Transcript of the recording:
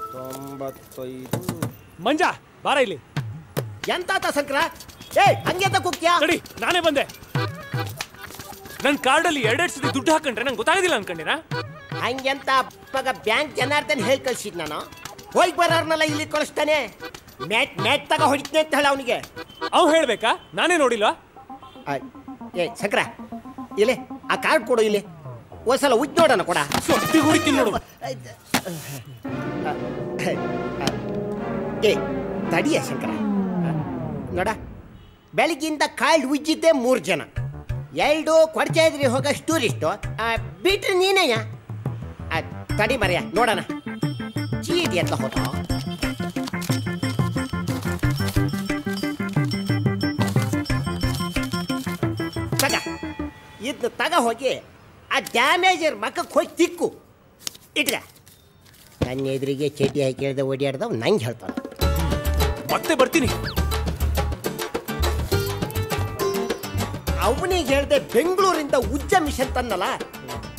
ತೊಂಬತ್ತೈದು ಮಂಜ ಬಾರ ಇಲ್ಲಿ ಎಂತಾತ ಸಂಕ್ರ ಏ ಹಂಗೆ ಕುಕ್ಯಾ ತಡಿ ನಾನೇ ಬಂದೆ ನನ್ ಕಾರ್ಡಲ್ಲಿ ಎರಡೆರಡು ಸತಿ ದುಡ್ಡು ಹಾಕೊಂಡ್ರೆ ನಂಗೆ ಗೊತ್ತಾಗೋದಿಲ್ಲ ಅನ್ಕೊಂಡಿರಾ ಹಂಗೆಂತ ಮಗ ಬ್ಯಾಂಕ್ ಜನಾರ್ದನ್ ಹೇಳಿ ಕಳ್ಸಿದ್ ನಾನು ಹೋಗಿ ಬರೋರ್ನೆಲ್ಲ ಇಲ್ಲಿ ಕಳಿಸ್ತಾನೆ ಮ್ಯಾಟ್ ಮ್ಯಾಟ್ ತಗ ಹೊಡಿತೀನಿ ಅಂತ ಹೇಳ ಅವನಿಗೆ ಅವ್ ಹೇಳ್ಬೇಕಾ ನಾನೇ ನೋಡಿಲ್ವಾ ಏ ಸಂಕ್ರ ಇಲ್ಲಿ ಆ ಕಾರ್ಡ್ ಕೊಡು ಇಲ್ಲಿ ಒಂದ್ಸಲ ಉಜ್ಜಿ ನೋಡೋಣ ಕೊಡ ಸೊಟ್ಟಿ ಹೊಡಿತೀನಿ ನೋಡು ಏ ತಡಿಯ ಶಂಕರ ನೋಡ ಬೆಳಗ್ಗಿಂದ ಕಾಲ್ಡ್ ಉಜ್ಜಿದ್ದೆ ಮೂರು ಜನ ಎರಡು ಕೊಡ್ಚಾ ಇದ್ರಿ ಹೋಗಷ್ಟು ಟೂರಿಸ್ಟು ಬಿಟ್ರೆ ನೀನೇಯ ಆ, ತಡಿ ಮರ್ಯ ನೋಡೋಣ ಚೀಟಿ ಅಂತ ಹೋದ ತಗ ಇದನ್ನ ತಗ ಹೋಗಿ ಆ ಡ್ಯಾಮೇಜರ್ ಮಕ್ಕಕ್ಕೆ ಹೋಗಿ ತಿಕ್ಕು ಇಟ್ಕ ನನ್ನ ಎದುರಿಗೆ ಚೇಟಿ ಹಾಕಿ ಹೇಳ್ದೆ ಓಡಾಡ್ದವ್ ನಂಗೆ ಹೇಳ್ತಾನೆ ಮತ್ತೆ ಬರ್ತೀನಿ ಅವನಿಗೆ ಹೇಳ್ದೆ ಬೆಂಗಳೂರಿಂದ ಉಜ್ಜ ಮಿಷನ್ ತನ್ನಲ್ಲ